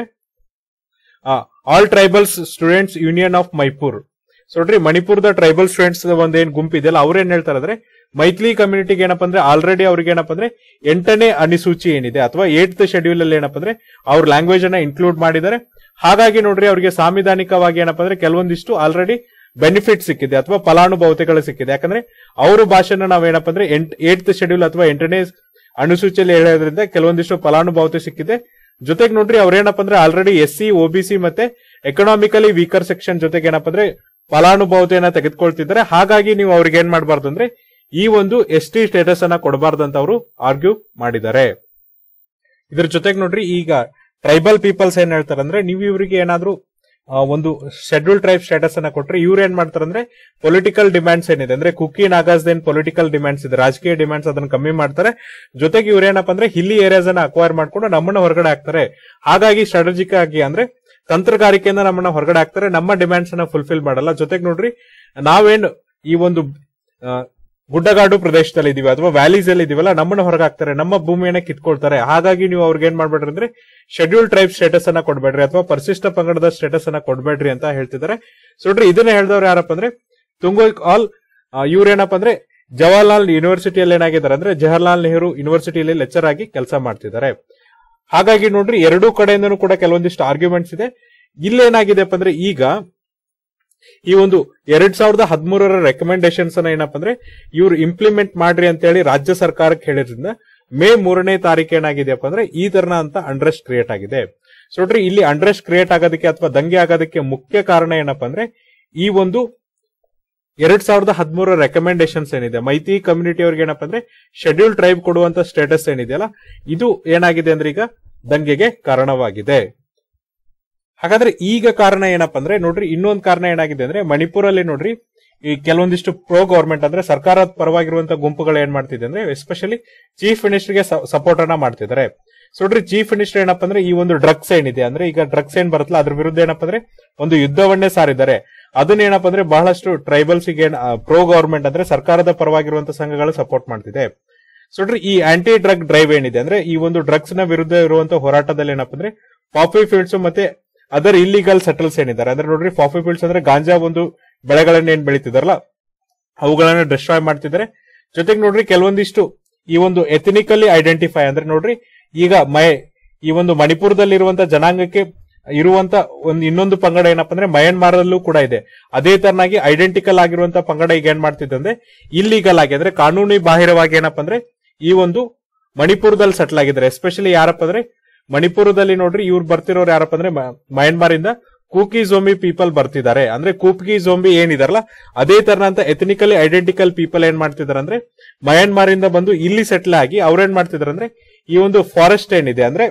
all tribals students union of Manipur so ನೋಡ್ರಿ ಮಣಿಪುರದ ಟ್ರೈಬಲ್ ಸ್ಟೂಡೆಂಟ್ಸ್ ಒಂದ್ ಏನ್ ಗುಂಪು ಇದೆಯಲ್ಲ ಅವ್ರೇನ್ ಹೇಳ್ತಾರೆ ಅಂದ್ರೆ ಮೈತ್ಲಿ ಕಮ್ಯುನಿಟಿಗೆ ಏನಪ್ಪಾ ಅಂದ್ರೆ ಆಲ್ರೆಡಿ ಅವ್ರಿಗೆ ಏನಪ್ಪಾ ಅಂದ್ರೆ ಎಂಟನೇ ಅನಿಸೂಚಿ ಏನಿದೆ ಅಥವಾ ಏಟ್ ಶೆಡ್ಯೂಲ್ ಅಲ್ಲಿ ಏನಪ್ಪಾ ಅಂದ್ರೆ ಅವ್ರ ಲ್ಯಾಂಗ್ವೇಜ್ ಅನ್ನ ಇನ್ಕ್ಲೂಡ್ ಮಾಡಿದ್ದಾರೆ ಹಾಗಾಗಿ ನೋಡ್ರಿ ಅವ್ರಿಗೆ ಸಾಂವಿಧಾನಿಕವಾಗಿ ಏನಪ್ಪಾ ಅಂದ್ರೆ ಕೆಲವೊಂದಿಷ್ಟು ಆಲ್ರೆಡಿ ಬೆನಿಫಿಟ್ ಸಿಕ್ಕಿದೆ ಅಥವಾ ಫಲಾನುಭವತೆಗಳು ಸಿಕ್ಕಿದೆ ಯಾಕಂದ್ರೆ ಅವ್ರ ಭಾಷೆನ ನಾವೇನಪ್ಪ ಅಂದ್ರೆ ಏಟ್ ಶೆಡ್ಯೂಲ್ ಅಥವಾ ಎಂಟನೇ ಅನುಸೂಚಿಯಲ್ಲಿ ಹೇಳೋದ್ರಿಂದ ಕೆಲವೊಂದಿಷ್ಟು ಫಲಾನುಭವತೆ ಸಿಕ್ಕಿದೆ ಜೊತೆಗೆ ನೋಡ್ರಿ ಅವ್ರೇನಪ್ಪ ಅಂದ್ರೆ ಆಲ್ರೆಡಿ ಎಸ್ ಸಿ ಒಬಿಸಿ ಮತ್ತೆ ಎಕನಾಮಿಕಲಿ ವೀಕರ್ ಸೆಕ್ಷನ್ ಜೊತೆಗೆ ಏನಪ್ಪ ಅಂದ್ರೆ ಫಲಾನುಭವತೆಯನ್ನ ತೆಗೆದುಕೊಳ್ತಿದ್ದಾರೆ ಹಾಗಾಗಿ ನೀವು ಅವ್ರಿಗೆ ಏನ್ ಮಾಡಬಾರ್ದು ಅಂದ್ರೆ ಈ ಒಂದು ಎಸ್ ಟಿ ಸ್ಟೇಟಸ್ ಅನ್ನ ಕೊಡಬಾರ್ದು ಅಂತ ಅವರು ಆರ್ಗ್ಯೂ ಮಾಡಿದ್ದಾರೆ ಇದ್ರ ಜೊತೆಗೆ ನೋಡ್ರಿ ಈಗ ಟ್ರೈಬಲ್ ಪೀಪಲ್ಸ್ ಏನ್ ಹೇಳ್ತಾರೆ ಅಂದ್ರೆ ನೀವು ಇವರಿಗೆ ಏನಾದ್ರೂ ಆ, ಒಂದು ಶೆಡ್ಯೂಲ್ ಟ್ರೈಬ್ ಸ್ಟೇಟಸ್ ಅನ್ನ ಕೊಟ್ರೆ ಇವ್ರು ಏನ್ ಮಾಡ್ತಾರೆ ಅಂದ್ರೆ ಪೊಲಿಟಿಕಲ್ ಡಿಮ್ಯಾಂಡ್ಸ್ ಏನಿದೆ ಅಂದ್ರೆ ಕುಕ್ಕಿ ನಾಗಾಸ್ ಏನ್ ಪೊಲಿಟಿಕಲ್ ಡಿಮ್ಯಾಂಡ್ಸ್ ಇದೆ ರಾಜಕೀಯ ಡಿಮ್ಯಾಂಡ್ಸ್ ಅದನ್ನ ಕಮ್ಮಿ ಮಾಡ್ತಾರೆ ಜೊತೆಗೆ ಇವ್ರು ಏನಪ್ಪಾ ಅಂದ್ರೆ ಹಿಲ್ಲಿ ಏರಿಯಾಸ್ ಅನ್ನ ಅಕ್ವೈರ್ ಮಾಡ್ಕೊಂಡು ನಮ್ಮನ್ನ ಹೊರಗಡೆ ಹಾಕ್ತಾರೆ ಹಾಗಾಗಿ ಸ್ಟ್ರಾಟಜಿಕ್ ಆಗಿ ಅಂದ್ರೆ ತಂತ್ರಗಾರಿಕೆಯಿಂದ ನಮ್ಮನ್ನ ಹೊರಗಡೆ ಹಾಕ್ತಾರೆ ನಮ್ಮ ಡಿಮ್ಯಾಂಡ್ಸ್ ಅನ್ನ ಫುಲ್ಫಿಲ್ ಮಾಡಲ್ಲ ಜೊತೆಗೆ ನೋಡ್ರಿ ನಾವೇನ್ ಈ ಒಂದು ಆ, ಗುಡ್ಡಗಾಡು ಪ್ರದೇಶದಲ್ಲಿ ಇದೀವಿ ಅಥವಾ ವ್ಯಾಲೀಸ್ ಅಲ್ಲಿ ಇದೀವಲ್ಲ ನಮ್ಮನ್ನ ಹೊರಗೆ ಹಾಕ್ತಾರೆ ನಮ್ಮ ಭೂಮಿಯನ್ನ ಕಿತ್ಕೊಳ್ತಾರೆ ಹಾಗಾಗಿ ನೀವು ಅವ್ರಿಗೆ ಏನ್ ಮಾಡ್ಬೇಡ್ರಿ ಅಂದ್ರೆ ಶೆಡ್ಯೂಲ್ ಟ್ರೈಬ್ ಸ್ಟೇಟಸ್ ಅನ್ನ ಕೊಡ್ಬೇಡ್ರಿ ಅಥವಾ ಪರಿಶಿಷ್ಟ ಪಂಗಡದ ಸ್ಟೇಟಸ್ ಅನ್ನ ಕೊಡ್ಬೇಡ್ರಿ ಅಂತ ಹೇಳ್ತಿದ್ದಾರೆ ಸೊ ನೋಡ್ರಿ ಇದನ್ನ ಹೇಳ್ದವ್ರು ಯಾರಪ್ಪ ಅಂದ್ರೆ ತುಂಗೋ ಆಲ್ ಇವ್ರೇನಪ್ಪ ಅಂದ್ರೆ ಜವಾಹರ್ಲಾಲ್ ಯೂನಿವರ್ಸಿಟಿಯಲ್ಲಿ ಏನಾಗಿದ್ದಾರೆ ಅಂದ್ರೆ ಜವಾಹರ್ಲಾಲ್ ನೆಹರು ಯೂನಿವರ್ಸಿಟಿಯಲ್ಲಿ ಲೆಕ್ಚರ್ ಆಗಿ ಕೆಲಸ ಮಾಡ್ತಿದ್ದಾರೆ ಹಾಗಾಗಿ ನೋಡ್ರಿ ಎರಡೂ ಕಡೆಯಿಂದನೂ ಕೂಡ ಕೆಲವೊಂದಿಷ್ಟು ಆರ್ಗ್ಯುಮೆಂಟ್ಸ್ ಇದೆ ಇಲ್ಲೇನಾಗಿದೆಪ್ಪ ಅಂದ್ರೆ ಈಗ ಈ ಒಂದು ಎರಡ್ ಸಾವಿರದ ಹದಿಮೂರರ ರೆಕಮೆಂಡೇಶನ್ಸ್ ಅನ್ನ ಏನಪ್ಪ ಅಂದ್ರೆ ಇವ್ರು ಇಂಪ್ಲಿಮೆಂಟ್ ಮಾಡ್ರಿ ಅಂತ ಹೇಳಿ ರಾಜ್ಯ ಸರ್ಕಾರಕ್ಕೆ ಹೇಳಿದ್ರಿಂದ ಮೇ ಮೂರನೇ ತಾರೀಕು ಏನಾಗಿದೆಯಪ್ಪ ಅಂದ್ರೆ ಈ ತರನ ಅಂತ ಅಂಡ್ರೆಸ್ಟ್ ಕ್ರಿಯೇಟ್ ಆಗಿದೆ ಸೊ ನೋಡ್ರಿ ಇಲ್ಲಿ ಅಂಡ್ರೆಸ್ಟ್ ಕ್ರಿಯೇಟ್ ಆಗೋದಕ್ಕೆ ಅಥವಾ ದಂಗೆ ಆಗೋದಕ್ಕೆ ಮುಖ್ಯ ಕಾರಣ ಏನಪ್ಪಾ ಅಂದ್ರೆ ಈ ಒಂದು ಎರಡ್ ಸಾವಿರದ ಹದಿಮೂರ ರೆಕಮೆಂಡೇಶನ್ಸ್ ಏನಿದೆ ಮೈತಿ ಕಮ್ಯುನಿಟಿ ಅವ್ರಿಗೆ ಏನಪ್ಪ ಅಂದ್ರೆ ಶೆಡ್ಯೂಲ್ ಟ್ರೈಬ್ ಕೊಡುವಂತ ಸ್ಟೇಟಸ್ ಏನಿದೆಯಲ್ಲ ಇದು ಏನಾಗಿದೆ ಅಂದ್ರೆ ಈಗ ದಂಗೆಗೆ ಕಾರಣವಾಗಿದೆ ಹಾಗಾದ್ರೆ ಈಗ ಕಾರಣ ಏನಪ್ಪಾ ಅಂದ್ರೆ ನೋಡ್ರಿ ಇನ್ನೊಂದು ಕಾರಣ ಏನಾಗಿದೆ ಅಂದ್ರೆ ಮಣಿಪುರಲ್ಲಿ ನೋಡ್ರಿ ಈ ಕೆಲವೊಂದಿಷ್ಟು ಪ್ರೋ ಗವರ್ಮೆಂಟ್ ಅಂದ್ರೆ ಸರ್ಕಾರದ ಪರವಾಗಿರುವಂತ ಗುಂಪುಗಳು ಏನ್ ಮಾಡ್ತಿದೆ ಅಂದ್ರೆ ಎಸ್ಪೆಷಲಿ ಚೀಫ್ ಮಿನಿಸ್ಟರ್ಗೆ ಸಪೋರ್ಟ್ ಅನ್ನ ಮಾಡ್ತಿದ್ದಾರೆ ಸೊ ನೋಡ್ರಿ ಚೀಫ್ ಮಿನಿಸ್ಟರ್ ಏನಪ್ಪ ಅಂದ್ರೆ ಈ ಒಂದು ಡ್ರಗ್ಸ್ ಏನಿದೆ ಅಂದ್ರೆ ಈಗ ಡ್ರಗ್ಸ್ ಏನ್ ಬರುತ್ತಲ್ಲ ಅದ್ರ ವಿರುದ್ಧ ಏನಪ್ಪ ಅಂದ್ರೆ ಒಂದು ಯುದ್ಧವನ್ನೇ ಸಾರಿದ್ದಾರೆ ಅದನ್ನ ಏನಪ್ಪ ಅಂದ್ರೆ ಬಹಳಷ್ಟು ಟ್ರೈಬಲ್ಸ್ ಗೆ ಪ್ರೋ ಗವರ್ಮೆಂಟ್ ಅಂದ್ರೆ ಸರ್ಕಾರದ ಪರವಾಗಿರುವಂತ ಸಂಘಗಳು ಸಪೋರ್ಟ್ ಮಾಡ್ತಿದೆ ಸೊ ನೋಡ್ರಿ ಈ ಆಂಟಿ ಡ್ರಗ್ ಡ್ರೈವ್ ಏನಿದೆ ಅಂದ್ರೆ ಈ ಒಂದು ಡ್ರಗ್ಸ್ ನ ವಿರುದ್ಧ ಇರುವಂತ ಹೋರಾಟದಲ್ಲಿ ಏನಪ್ಪ ಅಂದ್ರೆ ಪಾಪಿ ಫೀಲ್ಡ್ಸ್ ಮತ್ತೆ ಅದರ್ ಇಲ್ಲಿಗಲ್ ಸೆಟಲ್ಸ್ ಏನಿದ್ದಾರೆ ಅಂದ್ರೆ ನೋಡ್ರಿ ಪಾಪಿ ಫೀಲ್ಡ್ಸ್ ಅಂದ್ರೆ ಗಾಂಜಾ ಒಂದು ಬೆಳೆಗಳನ್ನ ಏನ್ ಬೆಳೀತಿದಾರಲ್ಲ ಅವುಗಳನ್ನ ಡಿಸ್ಟ್ರಾಯ್ ಮಾಡ್ತಿದ್ದಾರೆ ಜೊತೆಗೆ ನೋಡ್ರಿ ಕೆಲವೊಂದಿಷ್ಟು ಈ ಒಂದು ಎಥನಿಕಲಿ ಐಡೆಂಟಿಫೈ ಅಂದ್ರೆ ನೋಡ್ರಿ ಈಗ ಮೈ ಈ ಒಂದು ಮಣಿಪುರದಲ್ಲಿ ಇರುವಂತ ಜನಾಂಗಕ್ಕೆ ಇರುವಂತ ಒಂದು ಇನ್ನೊಂದು ಪಂಗಡ ಏನಪ್ಪಾ ಅಂದ್ರೆ ಮಯನ್ಮಾರಲ್ಲೂ ಕೂಡ ಇದೆ ಅದೇ ತರನಾಗಿ ಐಡೆಂಟಿಕಲ್ ಆಗಿರುವಂತ ಪಂಗಡ ಈಗ ಏನ್ ಮಾಡ್ತಿದೆ ಅಂದ್ರೆ ಇಲ್ಲಿಗಲ್ ಆಗಿ ಅಂದ್ರೆ ಕಾನೂನಿ ಬಾಹಿರವಾಗಿ ಏನಪ್ಪಾ ಅಂದ್ರೆ ಈ ಒಂದು ಮಣಿಪುರದಲ್ಲಿ ಸೆಟ್ಲ್ ಆಗಿದ್ದಾರೆ ಎಸ್ಪೆಷಲಿ ಯಾರಪ್ಪ ಅಂದ್ರೆ ಮಣಿಪುರದಲ್ಲಿ ನೋಡ್ರಿ ಇವ್ರು ಬರ್ತಿರೋರು ಯಾರಪ್ಪ ಅಂದ್ರೆ ಮ- ಮಯನ್ಮಾರ್ ಇಂದ ಕೂಕಿ ಝೋಂಬಿ ಪೀಪಲ್ ಬರ್ತಿದ್ದಾರೆ ಅಂದ್ರೆ ಕೂಪ್ಗಿ ಝೋಂಬಿ ಏನಿದಾರಲ್ಲ ಅದೇ ತರನಂತ ಎಥನಿಕಲಿ ಐಡೆಂಟಿಕಲ್ ಪೀಪಲ್ ಏನ್ ಮಾಡ್ತಿದಾರೆ ಅಂದ್ರೆ ಮಯನ್ಮಾರ್ ಇಂದ ಬಂದು ಇಲ್ಲಿ ಸೆಟ್ಲ್ ಆಗಿ ಅವ್ರೇನ್ ಮಾಡ್ತಿದಾರೆ ಅಂದ್ರೆ ಈ ಒಂದು ಫಾರೆಸ್ಟ್ ಏನಿದೆ ಅಂದ್ರೆ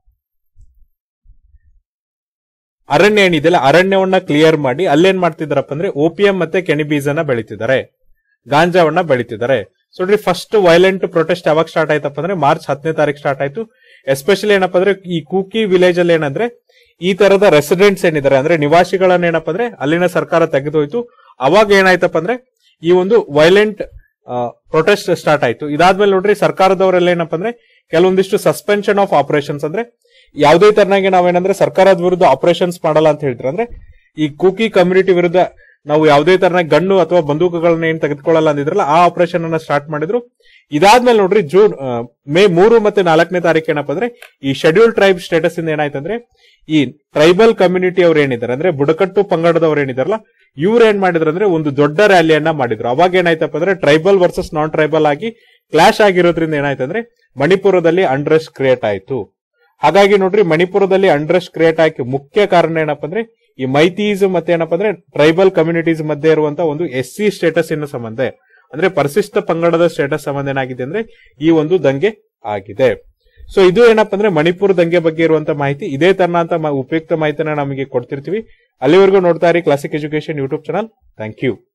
ಅರಣ್ಯ ಏನಿದೆಯಲ್ಲ ಅರಣ್ಯವನ್ನ ಕ್ಲಿಯರ್ ಮಾಡಿ ಅಲ್ಲೇನ್ ಮಾಡ್ತಿದಾರಪ್ಪ ಅಂದ್ರೆ ಓಪಿಯಂ ಮತ್ತೆ ಕೆಣಿಬೀಜನ ಬೆಳಿತಿದ್ದಾರೆ ಗಾಂಜಾವನ್ನ ಬೆಳಿತಿದ್ದಾರೆ ಸೊ ನೋಡ್ರಿ ಫಸ್ಟ್ ವೈಲೆಂಟ್ ಪ್ರೊಟೆಸ್ಟ್ ಯಾವಾಗ ಸ್ಟಾರ್ಟ್ ಆಯ್ತಪ್ಪ ಅಂದ್ರೆ ಮಾರ್ಚ್ ಹತ್ತನೇ ತಾರೀಕು ಸ್ಟಾರ್ಟ್ ಆಯ್ತು ಎಸ್ಪೆಷಲಿ ಏನಪ್ಪಾ ಅಂದ್ರೆ ಈ ಕೂಕಿ ವಿಲೇಜ್ ಅಲ್ಲಿ ಏನಂದ್ರೆ ಈ ತರದ ರೆಸಿಡೆಂಟ್ಸ್ ಏನಿದ್ದಾರೆ ಅಂದ್ರೆ ನಿವಾಸಿಗಳನ್ನ ಏನಪ್ಪಾ ಅಂದ್ರೆ ಅಲ್ಲಿನ ಸರ್ಕಾರ ತೆಗೆದೋಯ್ತು ಅವಾಗ ಏನಾಯ್ತಪ್ಪ ಅಂದ್ರೆ ಈ ಒಂದು ವೈಲೆಂಟ್ ಪ್ರೊಟೆಸ್ಟ್ ಸ್ಟಾರ್ಟ್ ಆಯ್ತು ಇದಾದ್ಮೇಲೆ ನೋಡ್ರಿ ಸರ್ಕಾರದವರೆಲ್ಲ ಏನಪ್ಪಾ ಅಂದ್ರೆ ಕೆಲವೊಂದಿಷ್ಟು ಸಸ್ಪೆನ್ಷನ್ ಆಫ್ ಆಪರೇಷನ್ಸ್ ಅಂದ್ರೆ ಯಾವುದೇ ತರನಾಗಿ ನಾವೇನಂದ್ರೆ ಸರ್ಕಾರದ ವಿರುದ್ಧ ಆಪರೇಷನ್ಸ್ ಮಾಡಲ್ಲ ಅಂತ ಹೇಳ್ತಾರೆ ಅಂದ್ರೆ ಈ ಕೂಕಿ ಕಮ್ಯುನಿಟಿ ವಿರುದ್ಧ ನಾವು ಯಾವುದೇ ತರನಾಗಿ ಗಣ್ಣು ಅಥವಾ ಬಂದೂಕುಗಳನ್ನ ಏನ್ ತೆಗೆದುಕೊಳ್ಳಲ್ಲ ಅಂದಿದ್ರಲ್ಲ ಆ ಆಪರೇಷನ್ ಅನ್ನ ಸ್ಟಾರ್ಟ್ ಮಾಡಿದ್ರು ಇದಾದ್ಮೇಲೆ ನೋಡ್ರಿ ಜೂನ್ ಆ, ಮೇ ಮೂರು ಮತ್ತೆ ನಾಲ್ಕನೇ ತಾರೀಕು ಏನಪ್ಪ ಅಂದ್ರೆ ಈ ಶೆಡ್ಯೂಲ್ ಟ್ರೈಬ್ ಸ್ಟೇಟಸ್ ಇಂದ ಏನಾಯ್ತಂದ್ರೆ ಈ ಟ್ರೈಬಲ್ ಕಮ್ಯುನಿಟಿ ಅವ್ರು ಏನಿದ್ದಾರೆ ಅಂದ್ರೆ ಬುಡಕಟ್ಟು ಪಂಗಡದವ್ರು ಏನಿದಾರಲ್ಲ ಇವ್ರು ಏನ್ ಮಾಡಿದ್ರು ಅಂದ್ರೆ ಒಂದು ದೊಡ್ಡ ರ್ಯಾಲಿಯನ್ನ ಮಾಡಿದ್ರು ಅವಾಗ ಏನಾಯ್ತಪ್ಪ ಅಂದ್ರೆ ಟ್ರೈಬಲ್ ವರ್ಸಸ್ ನಾನ್ ಟ್ರೈಬಲ್ ಆಗಿ ಕ್ಲಾಶ್ ಆಗಿರೋದ್ರಿಂದ ಏನಾಯ್ತಂದ್ರೆ ಮಣಿಪುರದಲ್ಲಿ ಅಂಡ್ರೆಸ್ಟ್ ಕ್ರಿಯೇಟ್ ಆಯ್ತು ಹಾಗಾಗಿ ನೋಡ್ರಿ ಮಣಿಪುರದಲ್ಲಿ ಅಂಡ್ರೆಸ್ಟ್ ಕ್ರಿಯೇಟ್ ಆಗಿ ಮುಖ್ಯ ಕಾರಣ ಏನಪ್ಪ ಅಂದ್ರೆ ಈ ಮೈತೀಸ್ ಮತ್ತೆ ಏನಪ್ಪ ಅಂದ್ರೆ ಟ್ರೈಬಲ್ ಕಮ್ಯುನಿಟೀಸ್ ಮಧ್ಯೆ ಇರುವಂತ ಒಂದು ಎಸ್ ಸಿ ಸ್ಟೇಟಸ್ ಇನ ಸಂಬಂಧ ಅಂದ್ರೆ ಪರಿಶಿಷ್ಟ ಪಂಗಡದ ಸ್ಟೇಟಸ್ ಸಂಬಂಧ ಏನಾಗಿದೆ ಅಂದ್ರೆ ಈ ಒಂದು ದಂಗೆ ಆಗಿದೆ ಸೊ ಇದು ಏನಪ್ಪ ಅಂದ್ರೆ ಮಣಿಪುರ ದಂಗೆ ಬಗ್ಗೆ ಇರುವಂತ ಮಾಹಿತಿ ಇದೇ ತರನಂತ ಮ- ಉಪಯುಕ್ತ ಮಾಹಿತಿನ ನಮಗೆ ಕೊಡ್ತಿರ್ತೀವಿ ಅಲ್ಲಿವರೆಗೂ ನೋಡ್ತಾ ಇರಿ classic education YouTube channel thank you